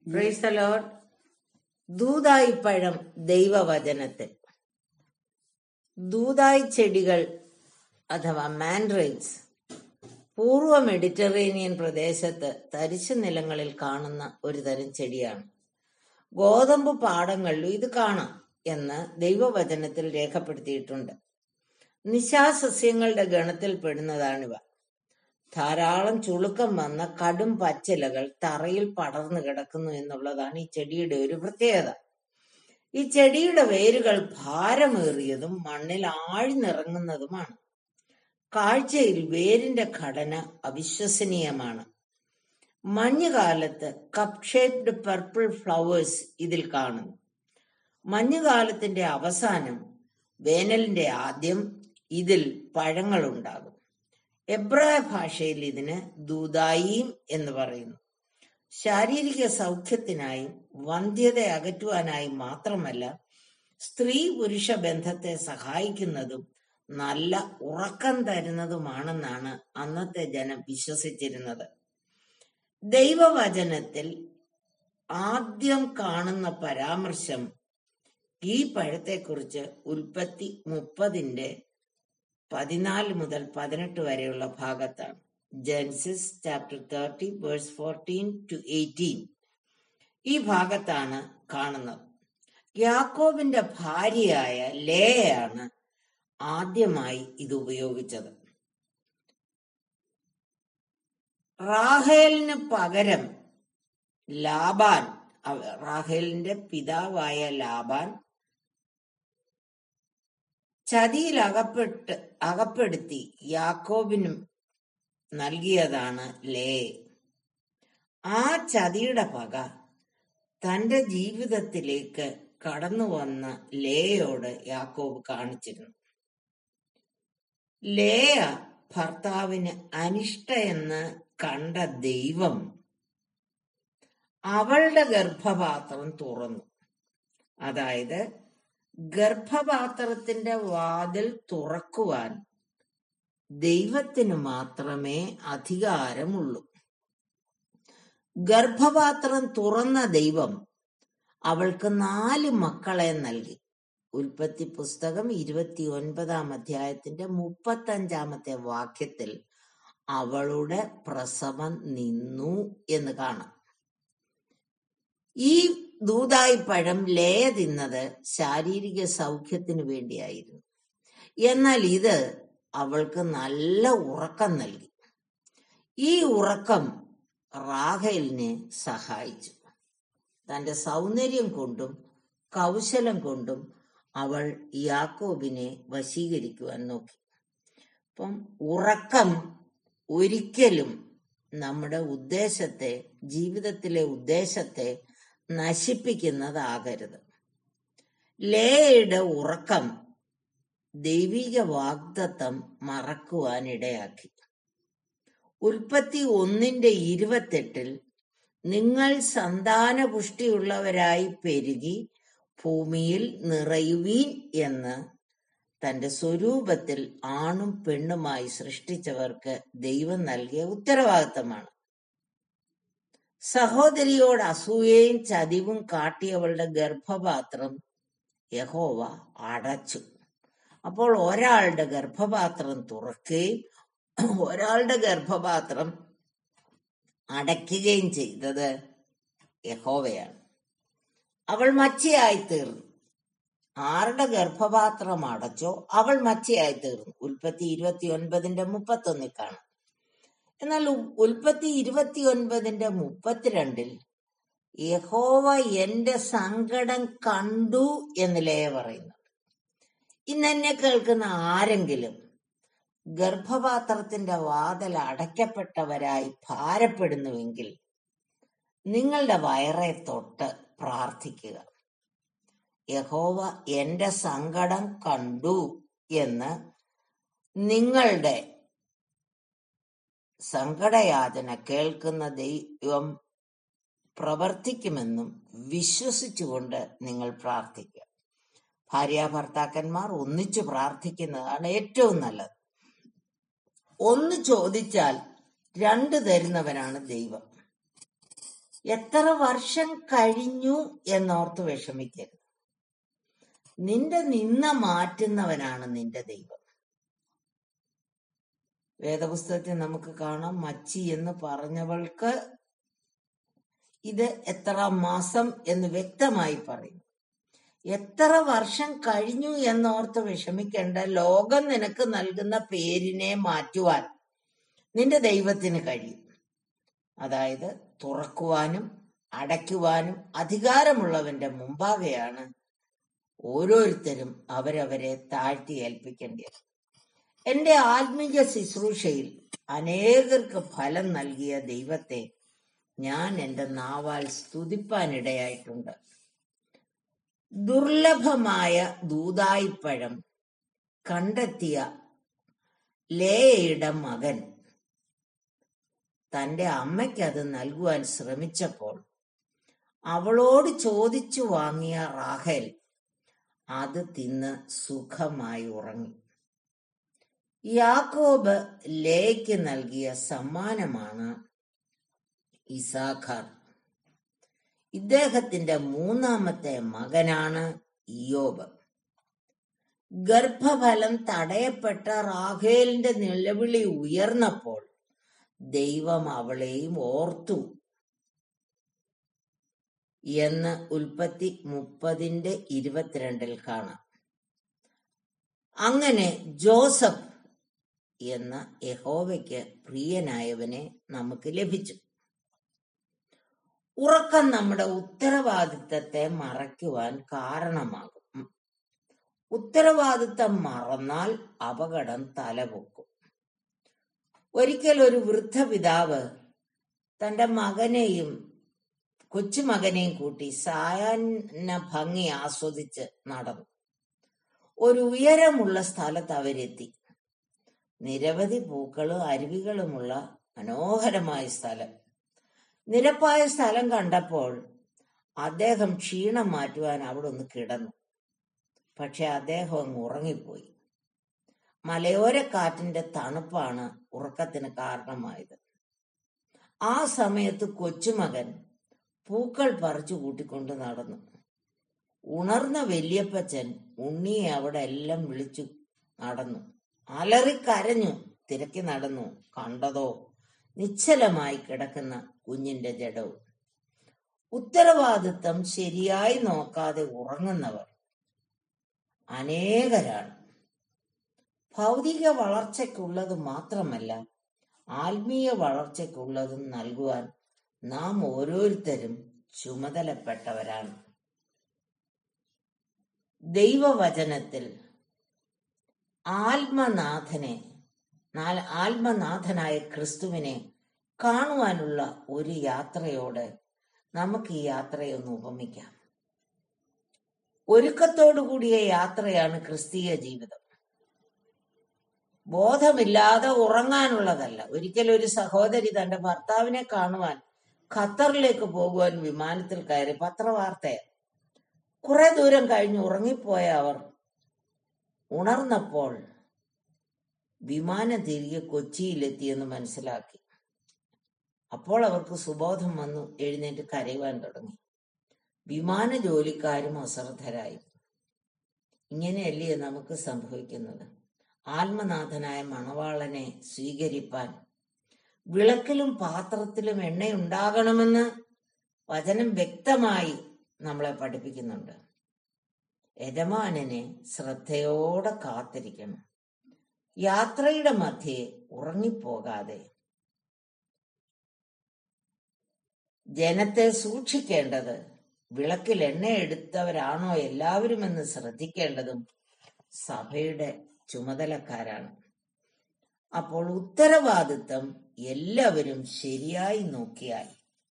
price load ദൂതായി പഴം ദൈവവചനത്തിൽ ദൂതായി ചെടികൾ അഥവാ മാൻഡ്രൈറ്റ്സ് പൂർവ്വ മെഡിറ്ററേനിയൻ പ്രദേശത്ത് തരിശു നിലങ്ങളിൽ കാണുന്ന ഒരു തരം ചെടിയാണ് ഗോതമ്പ് പാടങ്ങളിലും ഇത് കാണാം എന്ന് ദൈവവചനത്തിൽ രേഖപ്പെടുത്തിയിട്ടുണ്ട് നിശാസസ്യങ്ങളുടെ ഗണത്തിൽ പെടുന്നതാണിവ ധാരാളം ചുളുക്കം വന്ന കടും പച്ചിലകൾ തറയിൽ പടർന്നു കിടക്കുന്നു എന്നുള്ളതാണ് ഈ ചെടിയുടെ ഒരു പ്രത്യേകത ഈ ചെടിയുടെ വേരുകൾ ഭാരമേറിയതും മണ്ണിൽ ആഴ്ന്നിറങ്ങുന്നതുമാണ് കാഴ്ചയിൽ വേരിന്റെ ഘടന അവിശ്വസനീയമാണ് മഞ്ഞുകാലത്ത് കപ്പ് ഷേപ്ഡ് പർപ്പിൾ ഫ്ലവേഴ്സ് ഇതിൽ കാണുന്നു മഞ്ഞുകാലത്തിന്റെ അവസാനം വേനലിന്റെ ആദ്യം ഇതിൽ പഴങ്ങൾ ഉണ്ടാകും എബ്രായ ഭാഷയിൽ ഇതിന് ദൂതായിയും എന്ന് പറയുന്നു ശാരീരിക സൗഖ്യത്തിനായും വന്ധ്യത അകറ്റുവാനായും മാത്രമല്ല സ്ത്രീ പുരുഷ ബന്ധത്തെ സഹായിക്കുന്നതും നല്ല ഉറക്കം തരുന്നതുമാണെന്നാണ് അന്നത്തെ ജനം വിശ്വസിച്ചിരുന്നത് ദൈവവചനത്തിൽ ആദ്യം കാണുന്ന പരാമർശം ഈ പഴത്തെക്കുറിച്ച് ഉൽപ്പത്തി മുപ്പതിന്റെ പതിനാല് മുതൽ പതിനെട്ട് വരെയുള്ള ഭാഗത്താണ് Genesis chapter thirty verse fourteen to eighteen ഈ ഭാഗത്താണ് കാണുന്നത് യാക്കോബിന്റെ ഭാര്യയായ ലേയാണ് ആദ്യമായി ഇത് ഉപയോഗിച്ചത് റാഹേലിന് പകരം ലാബാൻ അവ- റാഹേലിന്റെ പിതാവായ ലാബാൻ ചതിയിൽ അകപ്പെട്ട് അകപ്പെടുത്തി യാക്കോബിനും നൽകിയതാണ് ലേ ആ ചതിയുടെ പക തന്റെ ജീവിതത്തിലേക്ക് കടന്നു വന്ന ലേയോട് യാക്കോബ് കാണിച്ചിരുന്നു ലേയ ഭർത്താവിന് അനിഷ്ടയെന്ന് കണ്ട ദൈവം അവളുടെ ഗർഭപാത്രം തുറന്നു അതായത് ഗർഭപാത്രത്തിന്റെ വാതിൽ തുറക്കുവാൻ ദൈവത്തിന് മാത്രമേ അധികാരമുള്ളൂ ഗർഭപാത്രം തുറന്ന ദൈവം അവൾക്ക് നാല് മക്കളെ നൽകി ഉൽപ്പത്തി പുസ്തകം ഇരുപത്തി ഒൻപതാം അധ്യായത്തിന്റെ മുപ്പത്തഞ്ചാമത്തെ വാക്യത്തിൽ അവളുടെ പ്രസവം നിന്നു എന്ന് കാണാം ഈ ദൂതായി പഴം ലയ തിന്നത് ശാരീരിക സൗഖ്യത്തിനു വേണ്ടിയായിരുന്നു എന്നാൽ ഇത് അവൾക്ക് നല്ല ഉറക്കം നൽകി ഈ ഉറക്കം റാഹേലിനെ സഹായിച്ചു തന്റെ സൗന്ദര്യം കൊണ്ടും കൗശലം കൊണ്ടും അവൾ യാക്കോബിനെ വശീകരിക്കുവാൻ നോക്കി അപ്പം ഉറക്കം ഒരിക്കലും നമ്മുടെ ഉദ്ദേശത്തെ ജീവിതത്തിലെ ഉദ്ദേശത്തെ നശിപ്പിക്കുന്നതാകരുത് ലേയുടെ ഉറക്കം ദൈവിക വാഗ്ദത്തം മറക്കുവാനിടയാക്കി ഉൽപ്പത്തി ഒന്നിന്റെ ഇരുപത്തെട്ടിൽ നിങ്ങൾ സന്താനപുഷ്ടിയുള്ളവരായി പെരുകി ഭൂമിയിൽ നിറയുവീൻ എന്ന് തന്റെ സ്വരൂപത്തിൽ ആണും പെണ്ണുമായി സൃഷ്ടിച്ചവർക്ക് ദൈവം നൽകിയ ഉത്തരവാദിത്തമാണ് സഹോദരിയോട് അസൂയയും ചതിവും കാട്ടിയവളുടെ ഗർഭപാത്രം യഹോവ അടച്ചു അപ്പോൾ ഒരാളുടെ ഗർഭപാത്രം തുറക്കുകയും ഒരാളുടെ ഗർഭപാത്രം അടയ്ക്കുകയും ചെയ്തത് യഹോവയാണ് അവൾ മച്ചയായി തീർന്നു ആരുടെ ഗർഭപാത്രം അടച്ചോ അവൾ മച്ചയായി തീർന്നു ഉൽപ്പത്തി ഇരുപത്തി ഒൻപതിന്റെ മുപ്പത്തൊന്നിൽ കാണാം എന്നാൽ ഉ- ഉൽപ്പത്തി ഇരുപത്തി ഒൻപതിന്റെ മുപ്പത്തിരണ്ടിൽ യഹോവ എന്റെ സങ്കടം കണ്ടു എന്ന് ലേയ പറയുന്നു ഇന്ന് എന്നെ കേൾക്കുന്ന ആരെങ്കിലും ഗർഭപാത്രത്തിന്റെ വാതിൽ അടയ്ക്കപ്പെട്ടവരായി ഭാരപ്പെടുന്നുവെങ്കിൽ നിങ്ങളുടെ വയറെ തൊട്ട് പ്രാർത്ഥിക്കുക യഹോവ എന്റെ സങ്കടം കണ്ടു എന്ന് നിങ്ങളുടെ സങ്കടയാചന കേൾക്കുന്ന ദൈവം പ്രവർത്തിക്കുമെന്നും വിശ്വസിച്ചുകൊണ്ട് നിങ്ങൾ പ്രാർത്ഥിക്കുക ഭാര്യ ഭർത്താക്കന്മാർ ഒന്നിച്ചു പ്രാർത്ഥിക്കുന്നതാണ് ഏറ്റവും നല്ലത് ഒന്ന് ചോദിച്ചാൽ രണ്ട് തരുന്നവനാണ് ദൈവം എത്ര വർഷം കഴിഞ്ഞു എന്നോർത്ത് വിഷമിക്കരുത് നിന്റെ നിന്ന മാറ്റുന്നവനാണ് നിന്റെ ദൈവം വേദപുസ്തകത്തിൽ നമുക്ക് കാണാം മച്ചി എന്ന് പറഞ്ഞവൾക്ക് ഇത് എത്ര മാസം എന്ന് വ്യക്തമായി പറയും എത്ര വർഷം കഴിഞ്ഞു എന്നോർത്ത് വിഷമിക്കേണ്ട ലോകം നിനക്ക് നൽകുന്ന പേരിനെ മാറ്റുവാൻ നിന്റെ ദൈവത്തിന് കഴിയും അതായത് തുറക്കുവാനും അടയ്ക്കുവാനും അധികാരമുള്ളവന്റെ മുമ്പാകെയാണ് ഓരോരുത്തരും അവരവരെ താഴ്ത്തി ഏൽപ്പിക്കേണ്ടത് എന്റെ ആത്മീയ ശുശ്രൂഷയിൽ അനേകർക്ക് ഫലം നൽകിയ ദൈവത്തെ ഞാൻ എന്റെ നാവാൽ സ്തുതിപ്പാനിടയായിട്ടുണ്ട് ദുർലഭമായ ദൂതായിപ്പഴം കണ്ടെത്തിയ ലേയയുടെ മകൻ തന്റെ അമ്മയ്ക്ക് അത് നൽകുവാൻ ശ്രമിച്ചപ്പോൾ അവളോട് ചോദിച്ചു വാങ്ങിയ റാഹേൽ അത് തിന്ന് സുഖമായി ഉറങ്ങി യാക്കോബ് ലേയ്ക്ക് നൽകിയ സമ്മാനമാണ് ഇസാഖാർ ഇദ്ദേഹത്തിന്റെ മൂന്നാമത്തെ മകനാണ് ഇയോബ് ഗർഭഫലം തടയപ്പെട്ട റാഹേലിന്റെ നിലവിളി ഉയർന്നപ്പോൾ ദൈവം അവളെയും ഓർത്തു എന്ന് ഉൽപ്പത്തി മുപ്പതിന്റെ ഇരുപത്തിരണ്ടിൽ കാണാം അങ്ങനെ ജോസഫ് എന്ന യഹോവയ്ക്ക് പ്രിയനായവനെ നമുക്ക് ലഭിച്ചു ഉറക്കം നമ്മുടെ ഉത്തരവാദിത്തത്തെ മറയ്ക്കുവാൻ കാരണമാകും ഉത്തരവാദിത്തം മറന്നാൽ അപകടം തലപൊക്കും ഒരിക്കൽ ഒരു വൃദ്ധ പിതാവ് തന്റെ മകനെയും കൊച്ചുമകനെയും കൂട്ടി സായാഹ്ന ഭംഗി ആസ്വദിച്ച് നടന്നു ഒരു ഉയരമുള്ള സ്ഥലത്ത് അവരെത്തി നിരവധി പൂക്കളും അരുവികളുമുള്ള മനോഹരമായ സ്ഥലം നിരപ്പായ സ്ഥലം കണ്ടപ്പോൾ അദ്ദേഹം ക്ഷീണം മാറ്റുവാൻ അവിടെ ഒന്ന് കിടന്നു പക്ഷെ അദ്ദേഹം അങ്ങ് ഉറങ്ങിപ്പോയി മലയോര കാറ്റിന്റെ തണുപ്പാണ് ഉറക്കത്തിന് കാരണമായത് ആ സമയത്ത് കൊച്ചുമകൻ പൂക്കൾ പറിച്ചു കൂട്ടിക്കൊണ്ട് നടന്നു ഉണർന്ന വല്യപ്പച്ചൻ ഉണ്ണിയെ അവിടെ എല്ലാം വിളിച്ചു നടന്നു അലറിക്കരഞ്ഞു തിരക്കി നടന്നു കണ്ടതോ നിശ്ചലമായി കിടക്കുന്ന കുഞ്ഞിന്റെ ജഡവും ഉത്തരവാദിത്തം ശരിയായി നോക്കാതെ ഉറങ്ങുന്നവർ അനേകരാണ് ഭൗതിക വളർച്ചയ്ക്കുള്ളത് മാത്രമല്ല ആത്മീയ വളർച്ചയ്ക്കുള്ളതും നൽകുവാൻ നാം ഓരോരുത്തരും ചുമതലപ്പെട്ടവരാണ് ദൈവവചനത്തിൽ ആത്മനാഥനെ ആത്മനാഥനായ ക്രിസ്തുവിനെ കാണുവാനുള്ള ഒരു യാത്രയോട് നമുക്ക് ഈ യാത്രയൊന്ന് ഉപമിക്കാം ഒരുക്കത്തോടു കൂടിയ യാത്രയാണ് ക്രിസ്തീയ ജീവിതം ബോധമില്ലാതെ ഉറങ്ങാനുള്ളതല്ല ഒരിക്കൽ ഒരു സഹോദരി തന്റെ ഭർത്താവിനെ കാണുവാൻ ഖത്തറിലേക്ക് പോകുവാൻ വിമാനത്തിൽ കയറി പത്രവാർത്തയെ കുറെ ദൂരം കഴിഞ്ഞ് ഉറങ്ങിപ്പോയ അവർ ഉണർന്നപ്പോൾ വിമാനം തിരികെ കൊച്ചിയിലെത്തിയെന്ന് മനസ്സിലാക്കി അപ്പോൾ അവർക്ക് സുബോധം വന്നു എഴുന്നേറ്റ് കരയുവാൻ തുടങ്ങി വിമാന ജോലിക്കാരും അശ്രദ്ധരായി ഇങ്ങനെയല്ലേ നമുക്ക് സംഭവിക്കുന്നത് ആത്മനാഥനായ മണവാളനെ സ്വീകരിപ്പാൻ വിളക്കിലും പാത്രത്തിലും എണ്ണയുണ്ടാകണമെന്ന് വചനം വ്യക്തമായി നമ്മളെ പഠിപ്പിക്കുന്നുണ്ട് യജമാനനെ ശ്രദ്ധയോടെ കാത്തിരിക്കണം യാത്രയുടെ മധ്യേ ഉറങ്ങിപ്പോകാതെ ജനത്തെ സൂക്ഷിക്കേണ്ടത് വിളക്കിൽ എണ്ണ എടുത്തവരാണോ എല്ലാവരും എന്ന് ശ്രദ്ധിക്കേണ്ടതും സഭയുടെ ചുമതലക്കാരാണ് അപ്പോൾ ഉത്തരവാദിത്തം എല്ലാവരും ശരിയായി നോക്കിയാൽ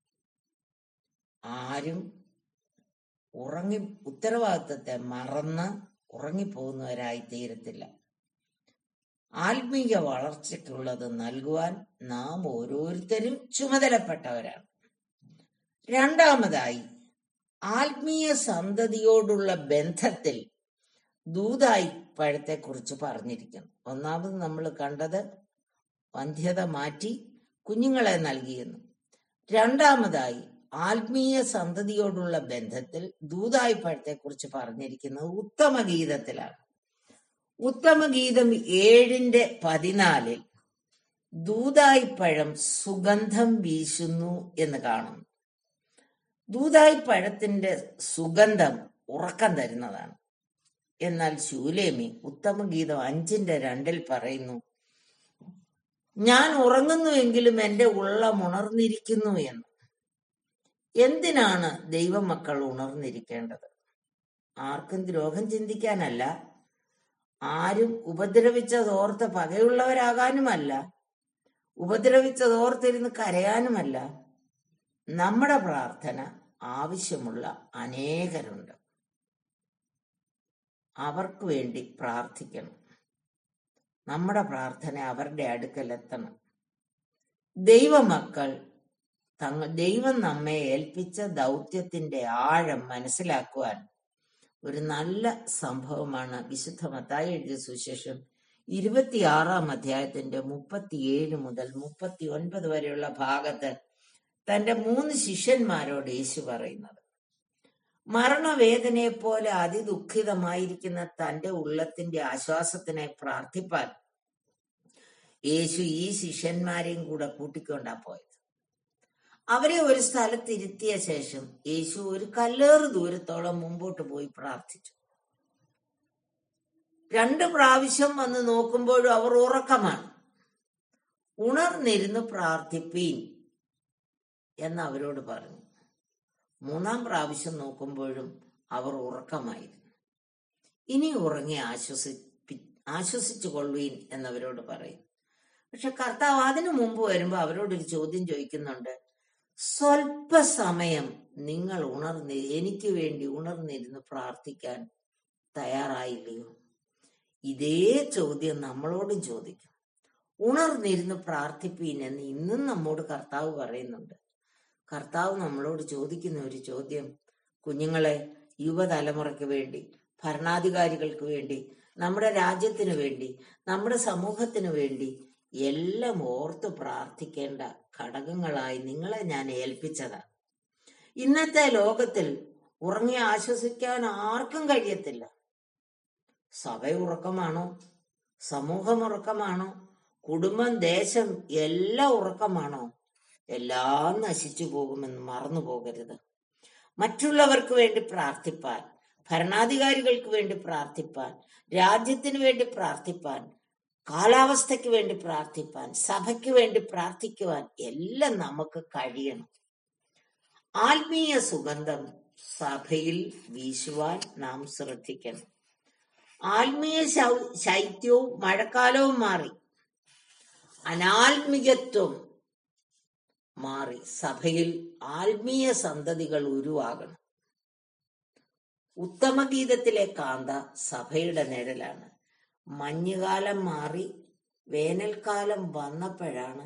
ആരും ഉറങ്ങി ഉത്തരവാദിത്തത്തെ മറന്ന് ഉറങ്ങിപ്പോകുന്നവരായി തീരത്തില്ല ആത്മീയ വളർച്ചയ്ക്കുള്ളത് നൽകുവാൻ നാം ഓരോരുത്തരും ചുമതലപ്പെട്ടവരാണ് രണ്ടാമതായി ആത്മീയ സന്തതിയോടുള്ള ബന്ധത്തിൽ ദൂതായി പഴത്തെക്കുറിച്ച് പറഞ്ഞിരിക്കുന്നു ഒന്നാമത് നമ്മൾ കണ്ടത് വന്ധ്യത മാറ്റി കുഞ്ഞുങ്ങളെ നൽകിയെന്നു രണ്ടാമതായി ആത്മീയ സന്തതിയോടുള്ള ബന്ധത്തിൽ ദൂതായിപ്പഴത്തെ കുറിച്ച് പറഞ്ഞിരിക്കുന്നത് ഉത്തമഗീതത്തിലാണ് ഉത്തമഗീതം ഏഴിന്റെ പതിനാലിൽ ദൂതായിപ്പഴം സുഗന്ധം വീശുന്നു എന്ന് കാണുന്നു ദൂതായിപ്പഴത്തിന്റെ സുഗന്ധം ഉറക്കം തരുന്നതാണ് എന്നാൽ ശൂലേമി ഉത്തമഗീതം അഞ്ചിന്റെ രണ്ടിൽ പറയുന്നു ഞാൻ ഉറങ്ങുന്നുവെങ്കിലും എന്റെ ഉള്ളം ഉണർന്നിരിക്കുന്നു എന്ന് എന്തിനാണ് ദൈവമക്കൾ ഉണർന്നിരിക്കേണ്ടത് ആർക്കും ദ്രോഹം ചിന്തിക്കാനല്ല ആരും ഉപദ്രവിച്ചതോർത്ത് പകയുള്ളവരാകാനുമല്ല ഉപദ്രവിച്ചതോർത്തിരുന്ന് കരയാനുമല്ല നമ്മുടെ പ്രാർത്ഥന ആവശ്യമുള്ള അനേകരുണ്ട് അവർക്ക് വേണ്ടി പ്രാർത്ഥിക്കണം നമ്മുടെ പ്രാർത്ഥന അവരുടെ അടുക്കൽ എത്തണം ദൈവമക്കൾ തങ്ങൾ ദൈവം നമ്മെ ഏൽപ്പിച്ച ദൗത്യത്തിന്റെ ആഴം മനസ്സിലാക്കുവാൻ ഒരു നല്ല സംഭവമാണ് വിശുദ്ധ മത്തായി എഴുതിയ സുശേഷം ഇരുപത്തിയാറാം അധ്യായത്തിന്റെ മുപ്പത്തിയേഴ് മുതൽ മുപ്പത്തി ഒൻപത് വരെയുള്ള ഭാഗത്ത് തന്റെ മൂന്ന് ശിഷ്യന്മാരോട് യേശു പറയുന്നത് മരണവേദനയെ പോലെ അതിദുഃഖിതമായിരിക്കുന്ന തന്റെ ഉള്ളത്തിന്റെ ആശ്വാസത്തിനായി പ്രാർത്ഥിപ്പാൻ യേശു ഈ ശിഷ്യന്മാരെയും കൂടെ കൂട്ടിക്കൊണ്ടാ പോയത് അവരെ ഒരു സ്ഥലത്ത് ഇരുത്തിയ ശേഷം യേശു ഒരു കല്ലേറ് ദൂരത്തോളം മുമ്പോട്ട് പോയി പ്രാർത്ഥിച്ചു രണ്ട് പ്രാവശ്യം വന്ന് നോക്കുമ്പോഴും അവർ ഉറക്കമാണ് ഉണർന്നിരുന്ന് പ്രാർത്ഥിപ്പീൻ എന്ന് അവരോട് പറഞ്ഞു മൂന്നാം പ്രാവശ്യം നോക്കുമ്പോഴും അവർ ഉറക്കമായിരുന്നു ഇനി ഉറങ്ങി ആശ്വസിപ്പി ആശ്വസിച്ചു കൊള്ളുവീൻ എന്നവരോട് പറയും പക്ഷെ കർത്താവ് അതിനു മുമ്പ് വരുമ്പോ അവരോടൊരു ചോദ്യം ചോദിക്കുന്നുണ്ട് സ്വൽപ്പ സമയം നിങ്ങൾ ഉണർന്ന് എനിക്ക് വേണ്ടി ഉണർന്നിരുന്ന് പ്രാർത്ഥിക്കാൻ തയ്യാറായില്ലയോ ഇതേ ചോദ്യം നമ്മളോടും ചോദിക്കും ഉണർന്നിരുന്ന് പ്രാർത്ഥിപ്പീൻ എന്ന് ഇന്നും നമ്മോട് കർത്താവ് പറയുന്നുണ്ട് കർത്താവ് നമ്മളോട് ചോദിക്കുന്ന ഒരു ചോദ്യം കുഞ്ഞുങ്ങളെ യുവതലമുറയ്ക്ക് വേണ്ടി ഭരണാധികാരികൾക്ക് വേണ്ടി നമ്മുടെ രാജ്യത്തിന് വേണ്ടി നമ്മുടെ സമൂഹത്തിന് വേണ്ടി എല്ലാം ഓർത്ത് പ്രാർത്ഥിക്കേണ്ട ഘടകങ്ങളായി നിങ്ങളെ ഞാൻ ഏൽപ്പിച്ചതാണ് ഇന്നത്തെ ലോകത്തിൽ ഉറങ്ങി ആശ്വസിക്കാൻ ആർക്കും കഴിയത്തില്ല സഭ ഉറക്കമാണോ സമൂഹം ഉറക്കമാണോ കുടുംബം ദേശം എല്ലാം ഉറക്കമാണോ എല്ലാം നശിച്ചു പോകുമെന്ന് മറന്നു പോകരുത് മറ്റുള്ളവർക്ക് വേണ്ടി പ്രാർത്ഥിപ്പാൻ ഭരണാധികാരികൾക്ക് വേണ്ടി പ്രാർത്ഥിപ്പാൻ രാജ്യത്തിന് വേണ്ടി പ്രാർത്ഥിപ്പാൻ കാലാവസ്ഥയ്ക്ക് വേണ്ടി പ്രാർത്ഥിപ്പാൻ സഭയ്ക്ക് വേണ്ടി പ്രാർത്ഥിക്കുവാൻ എല്ലാം നമുക്ക് കഴിയണം ആത്മീയ സുഗന്ധം സഭയിൽ വീശുവാൻ നാം ശ്രദ്ധിക്കണം ആത്മീയ ശൗ- ശൈത്യവും മഴക്കാലവും മാറി അനാത്മികത്വം മാറി സഭയിൽ ആത്മീയ സന്തതികൾ ഉരുവാകണം ഉത്തമഗീതത്തിലെ കാന്ത സഭയുടെ നിഴലാണ് മഞ്ഞുകാലം മാറി വേനൽക്കാലം വന്നപ്പോഴാണ്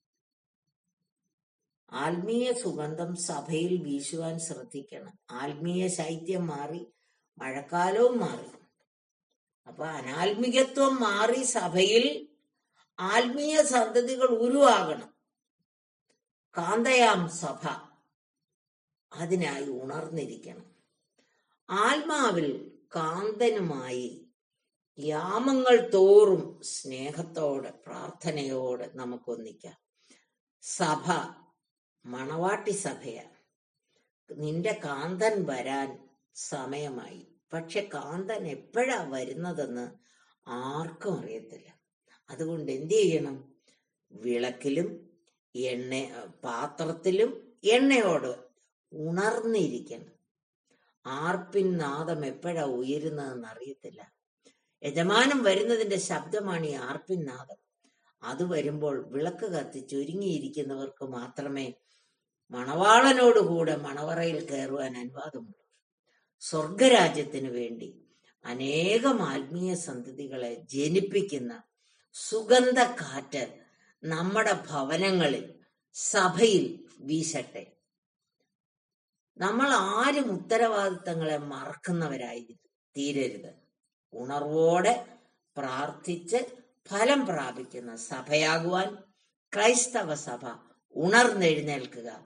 ആത്മീയ സുഗന്ധം സഭയിൽ വീശുവാൻ ശ്രദ്ധിക്കണം ആത്മീയ ശൈത്യം മാറി മഴക്കാലവും മാറി അപ്പൊ അനാത്മികത്വം മാറി സഭയിൽ ആത്മീയ സന്തതികൾ ഉരുവാകണം കാന്തയാം സഭ അതിനായി ഉണർന്നിരിക്കണം ആത്മാവിൽ കാന്തനുമായി യാമങ്ങൾ തോറും സ്നേഹത്തോടെ പ്രാർത്ഥനയോടെ നമുക്കൊന്നിക്കാം സഭ മണവാട്ടി സഭയാണ് നിന്റെ കാന്തൻ വരാൻ സമയമായി പക്ഷെ കാന്തൻ എപ്പോഴാ വരുന്നതെന്ന് ആർക്കും അറിയത്തില്ല അതുകൊണ്ട് എന്ത് ചെയ്യണം വിളക്കിലും എണ്ണ പാത്രത്തിലും എണ്ണയോട് ഉണർന്നിരിക്കണം ആർപ്പിൻ നാദം എപ്പോഴാ ഉയരുന്നതെന്ന് അറിയത്തില്ല യജമാനം വരുന്നതിന്റെ ശബ്ദമാണ് ഈ ആർപ്പിൻ നാദം അത് വരുമ്പോൾ വിളക്ക് കത്തിച്ച് ഒരുങ്ങിയിരിക്കുന്നവർക്ക് മാത്രമേ മണവാളനോടുകൂടെ മണവറയിൽ കയറുവാൻ അനുവാദമുള്ളൂ സ്വർഗരാജ്യത്തിന് വേണ്ടി അനേകം ആത്മീയ സന്തതികളെ ജനിപ്പിക്കുന്ന സുഗന്ധ കാറ്റ് നമ്മുടെ ഭവനങ്ങളിൽ സഭയിൽ വീശട്ടെ നമ്മൾ ആരും ഉത്തരവാദിത്തങ്ങളെ മറക്കുന്നവരായി തീരരുത് ഉണർവോടെ പ്രാർത്ഥിച്ച് ഫലം പ്രാപിക്കുന്ന സഭയാകുവാൻ ക്രൈസ്തവ സഭ ഉണർന്നെഴുന്നേൽക്കുക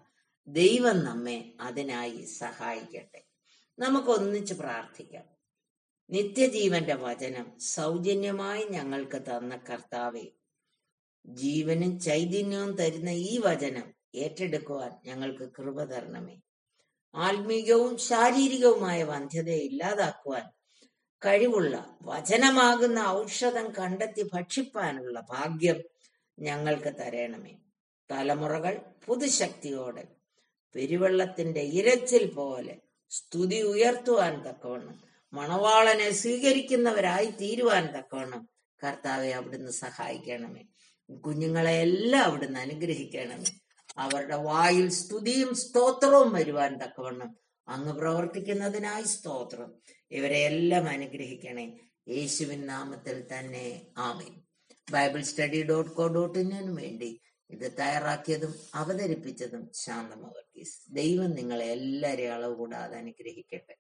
ദൈവം നമ്മെ അതിനായി സഹായിക്കട്ടെ നമുക്ക് ഒന്നിച്ച് പ്രാർത്ഥിക്കാം നിത്യജീവന്റെ വചനം സൗജന്യമായി ഞങ്ങൾക്ക് തന്ന കർത്താവെ ജീവനും ചൈതന്യവും തരുന്ന ഈ വചനം ഏറ്റെടുക്കുവാൻ ഞങ്ങൾക്ക് കൃപ തരണമേ ആത്മീകവും ശാരീരികവുമായ വന്ധ്യതയെ ഇല്ലാതാക്കുവാൻ കഴിവുള്ള വചനമാകുന്ന ഔഷധം കണ്ടെത്തി ഭക്ഷിപ്പാനുള്ള ഭാഗ്യം ഞങ്ങൾക്ക് തരണമേ തലമുറകൾ പുതുശക്തിയോടെ പെരുവെള്ളത്തിന്റെ ഇരച്ചിൽ പോലെ സ്തുതി ഉയർത്തുവാൻ തക്കവണ്ണം മണവാളനെ സ്വീകരിക്കുന്നവരായി തീരുവാൻ തക്കവണ്ണം കർത്താവെ അവിടുന്ന് സഹായിക്കണമേ കുഞ്ഞുങ്ങളെ എല്ലാം അവിടുന്ന് അനുഗ്രഹിക്കണമേ അവരുടെ വായിൽ സ്തുതിയും സ്തോത്രവും വരുവാൻ തക്കവണ്ണം അങ്ങ് പ്രവർത്തിക്കുന്നതിനായി സ്തോത്രം ഇവരെ എല്ലാം അനുഗ്രഹിക്കണേ യേശുവിൻ നാമത്തിൽ തന്നെ ആമേൻ Bible study dot co dot ഇന്നിനു വേണ്ടി ഇത് തയ്യാറാക്കിയതും അവതരിപ്പിച്ചതും ശാന്തമവർഗീസ് ദൈവം നിങ്ങളെ എല്ലാവരെയും അളവ് കൂടാതെ അനുഗ്രഹിക്കട്ടെ